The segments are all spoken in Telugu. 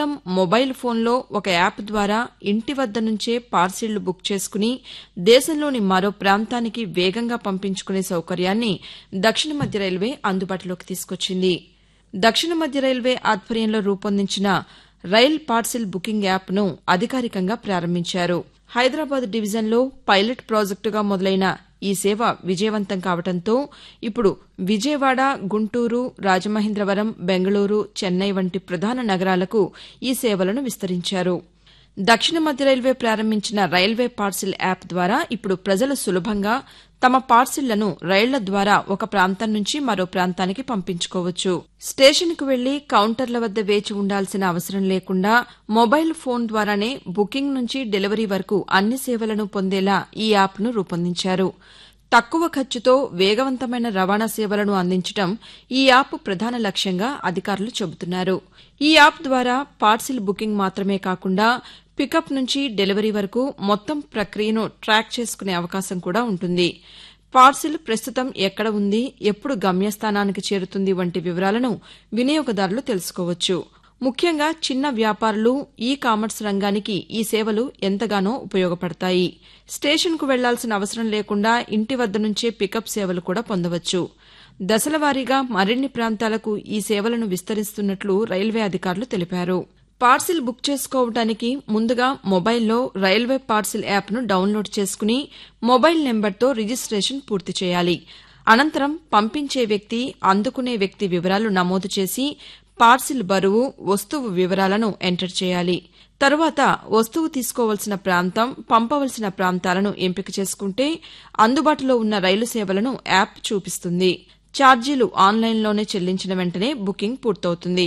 కేవలం మొబైల్ ఫోన్లో ఒక యాప్ ద్వారా ఇంటి వద్ద నుంచే పార్సిళ్లు బుక్ చేసుకుని దేశంలోని మరో ప్రాంతానికి వేగంగా పంపించుకునే సౌకర్యాన్ని దక్షిణ మధ్య రైల్వే అందుబాటులోకి తీసుకొచ్చింది దక్షిణ మధ్య రైల్వే ఆధ్వర్యంలో రూపొందించిన రైల్ పార్సిల్ బుకింగ్ యాప్ను అధికారికంగా ప్రారంభించారు హైదరాబాద్ డివిజన్లో పైలట్ ప్రాజెక్టుగా మొదలైన ఈ సేవ విజయవంతం కావడంతో ఇప్పుడు విజయవాడ గుంటూరు రాజమహేంద్రవరం బెంగళూరు చెన్నై వంటి ప్రధాన నగరాలకు ఈ సేవలను విస్తరించారు దక్షిణ మధ్య రైల్వే ప్రారంభించిన రైల్వే పార్సిల్ యాప్ ద్వారా ఇప్పుడు ప్రజలు సులభంగా తమ పార్సిళ్లను రైళ్ల ద్వారా ఒక ప్రాంతం నుంచి మరో ప్రాంతానికి పంపించుకోవచ్చు స్టేషన్కు వెళ్లి కౌంటర్ల వద్ద వేచి ఉండాల్సిన అవసరం లేకుండా మొబైల్ ఫోన్ ద్వారానే బుకింగ్ నుంచి డెలివరీ వరకు అన్ని సేవలను పొందేలా ఈ యాప్ను రూపొందించారు తక్కువ ఖర్చుతో వేగవంతమైన రవాణా సేవలను అందించడం ఈ యాప్ ప్రధాన లక్ష్యంగా అధికారులు చెబుతున్నారు ఈ యాప్ ద్వారా పార్సిల్ బుకింగ్ మాత్రమే కాకుండా పికప్ నుంచి డెలివరీ వరకు మొత్తం ప్రక్రియను ట్రాక్ చేసుకునే అవకాశం కూడా ఉంటుంది పార్సిల్ ప్రస్తుతం ఎక్కడ ఉంది ఎప్పుడు గమ్యస్థానానికి చేరుతుంది వంటి వివరాలను వినియోగదారులు తెలుసుకోవచ్చు ముఖ్యంగా చిన్న వ్యాపారులు ఈ కామర్స్ రంగానికి ఈ సేవలు ఎంతగానో ఉపయోగపడతాయి స్టేషన్కు వెళ్లాల్సిన అవసరం లేకుండా ఇంటి వద్ద నుంచే పికప్ సేవలు కూడా పొందవచ్చు దశలవారీగా మరిన్ని ప్రాంతాలకు ఈ సేవలను విస్తరిస్తున్నట్లు రైల్వే అధికారులు తెలిపారు పార్సిల్ బుక్ చేసుకోవడానికి ముందుగా మొబైల్లో రైల్వే పార్సిల్ యాప్ను డౌన్లోడ్ చేసుకుని మొబైల్ నెంబర్తో రిజిస్టేషన్ పూర్తి చేయాలి అనంతరం పంపించే వ్యక్తి అందుకునే వ్యక్తి వివరాలు నమోదు చేసి పార్సిల్ బరువు వస్తువు వివరాలను ఎంటర్ చేయాలి తరువాత వస్తువు తీసుకోవలసిన ప్రాంతం పంపవలసిన ప్రాంతాలను ఎంపిక చేసుకుంటే అందుబాటులో ఉన్న రైలు సేవలను యాప్ చూపిస్తుంది ఛార్జీలు ఆన్లైన్లోనే చెల్లించిన వెంటనే బుకింగ్ పూర్తవుతుంది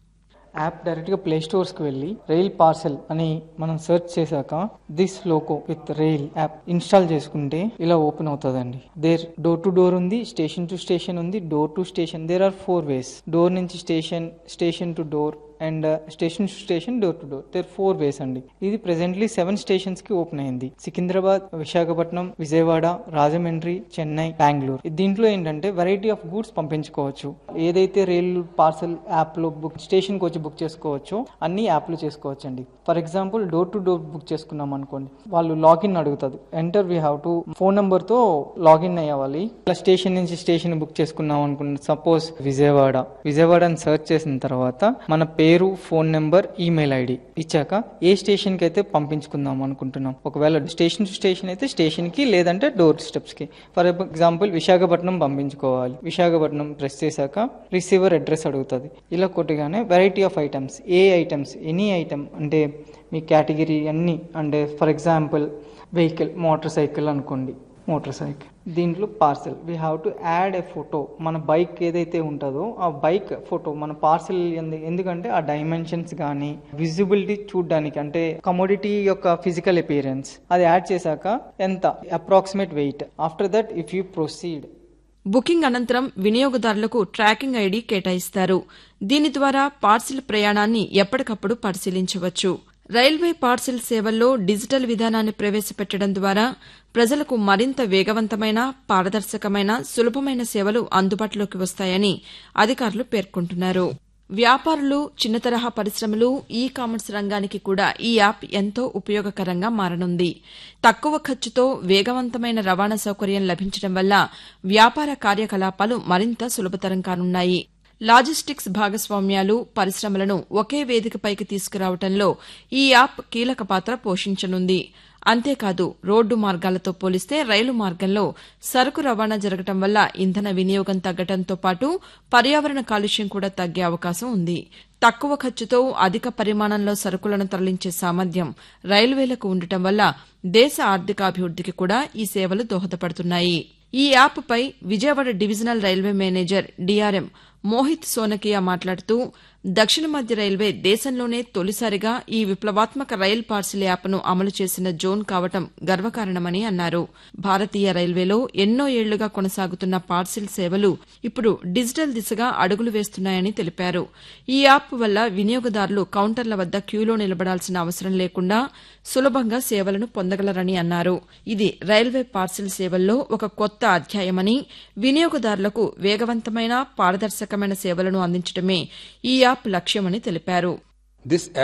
యాప్ డైరెక్ట్గా ప్లే స్టోర్స్కి వెళ్ళి రైల్ పార్సెల్ అని మనం సెర్చ్ చేశాక this loco with rail app install చేసుకుంటే ఇలా ఓపెన్ అవుతుందండి దేర్ డోర్ టు డోర్ ఉంది స్టేషన్ టు స్టేషన్ ఉంది door to station there are four ways door నుంచి station station to door and station to station door to door there four ways అండి ఇది ప్రెసెంట్లీ సెవెన్ స్టేషన్స్ కి ఓపెన్ అయింది సికింద్రాబాద్ విశాఖపట్నం విజయవాడ రాజమండ్రి చెన్నై బెంగళూరు దీంట్లో ఏంటంటే వెరైటీ ఆఫ్ గూడ్స్ పంపించుకోవచ్చు ఏదైతే రైలు పార్సల్ యాప్ లో బుక్ స్టేషన్ కి వచ్చి బుక్ చేసుకోవచ్చో అన్ని యాప్లు చేసుకోవచ్చు అండి for example door to door book చేసుకున్నాం అనుకోండి వాళ్ళు లాగిన్ అడుగుతుంది enter we have to phone number తో లాగిన్ అయ్యాలి ఇలా స్టేషన్ నుంచి స్టేషన్ బుక్ చేసుకున్నాం అనుకోండి సపోజ్ విజయవాడ విజయవాడ అని సెర్చ్ చేసిన తర్వాత మన పేరు ఫోన్ నెంబర్ ఈమెయిల్ ఐడి ఇచ్చాక ఏ స్టేషన్ కి అయితే పంపించుకుందాం అనుకుంటున్నాం ఒకవేళ స్టేషన్ టు స్టేషన్ అయితే స్టేషన్ కి లేదంటే డోర్ స్టెప్స్ కి ఫర్ ఎగ్జాంపుల్ విశాఖపట్నం పంపించుకోవాలి విశాఖపట్నం ప్రెస్ చేశాక రిసీవర్ అడ్రస్ అడుగుతుంది ఇలా కొట్టగానే variety of items a items any item అంటే మీ కేటగిరీ అన్ని అంటే for example vehicle motorcycle అనుకోండి మోటార్ సైకిల్ దీంట్లో parcel we have to add a photo మన బైక్ ఏదైతే ఉంటుందో ఆ బైక్ ఫోటో మన పార్సెల్ ఎందుకంటే ఆ డైమెన్షన్స్ కానీ విజిబిలిటీ చూడడానికి అంటే కమోడిటీ యొక్క ఫిజికల్ అపియరెన్స్ అది యాడ్ చేశాక ఎంత approximate weight after that if you proceed booking అనంతరం వినియోగదారులకు ట్రాకింగ్ ఐడి కేటాయిస్తారు దీని ద్వారా పార్సిల్ ప్రయాణాన్ని ఎప్పటికప్పుడు పరిశీలించవచ్చు రైల్వే పార్సిల్ సేవల్లో డిజిటల్ విధానాన్ని ప్రవేశపెట్టడం ద్వారా ప్రజలకు మరింత వేగవంతమైన పారదర్శకమైన సులభమైన సేవలు అందుబాటులోకి వస్తాయని అధికారులు పేర్కొంటున్నారు వ్యాపారులు చిన్న తరహా పరిశ్రమలు ఈ కామర్స్ రంగానికి కూడా ఈ యాప్ ఎంతో ఉపయోగకరంగా మారనుంది తక్కువ ఖర్చుతో వేగవంతమైన రవాణా సౌకర్యం లభించడం వల్ల వ్యాపార కార్యకలాపాలు మరింత సులభతరం కానున్నాయి లాజిస్టిక్స్ భాగస్వామ్యాలు పరిశ్రమలను ఒకే వేదికపైకి తీసుకురావడంలో ఈ యాప్ కీలక పాత్ర పోషించనుంది అంతేకాదు రోడ్డు మార్గాలతో పోలిస్తే రైలు మార్గంలో సరుకు రవాణా జరగడం వల్ల ఇంధన వినియోగం తగ్గడంతో పాటు పర్యావరణ కాలుష్యం కూడా తగ్గే అవకాశం ఉంది తక్కువ ఖర్చుతో అధిక పరిమాణంలో సరుకులను తరలించే సామర్థ్యం రైల్వేలకు ఉండటం వల్ల దేశ ఆర్థికాభివృద్దికి కూడా ఈ సేవలు దోహదపడుతున్నాయి ఈ యాప్పై Vijayawada divisional railway manager DRM Mohit Sonakiya మాట్లాడుతూ దక్షిణ మధ్య రైల్వే దేశంలోనే తొలిసారిగా ఈ విప్లవాత్మక రైల్ పార్సిల్ యాప్ను అమలు చేసిన జోన్ కావటం గర్వకారణమని అన్నారు భారతీయ రైల్వేలో ఎన్నో ఏళ్లుగా కొనసాగుతున్న పార్సిల్ సేవలు ఇప్పుడు డిజిటల్ దిశగా అడుగులు వేస్తున్నాయని తెలిపారు ఈ యాప్ వల్ల వినియోగదారులు కౌంటర్ల వద్ద క్యూలో నిలబడాల్సిన అవసరం లేకుండా సులభంగా సేవలను పొందగలరని అన్నారు ఇది రైల్వే పార్సిల్ సేవల్లో ఒక కొత్త అధ్యాయమని వినియోగదారులకు వేగవంతమైన పారదర్శకమైన సేవలను అందించడమే ఈ యాప్ లక్ష్యమని తెలిపారు This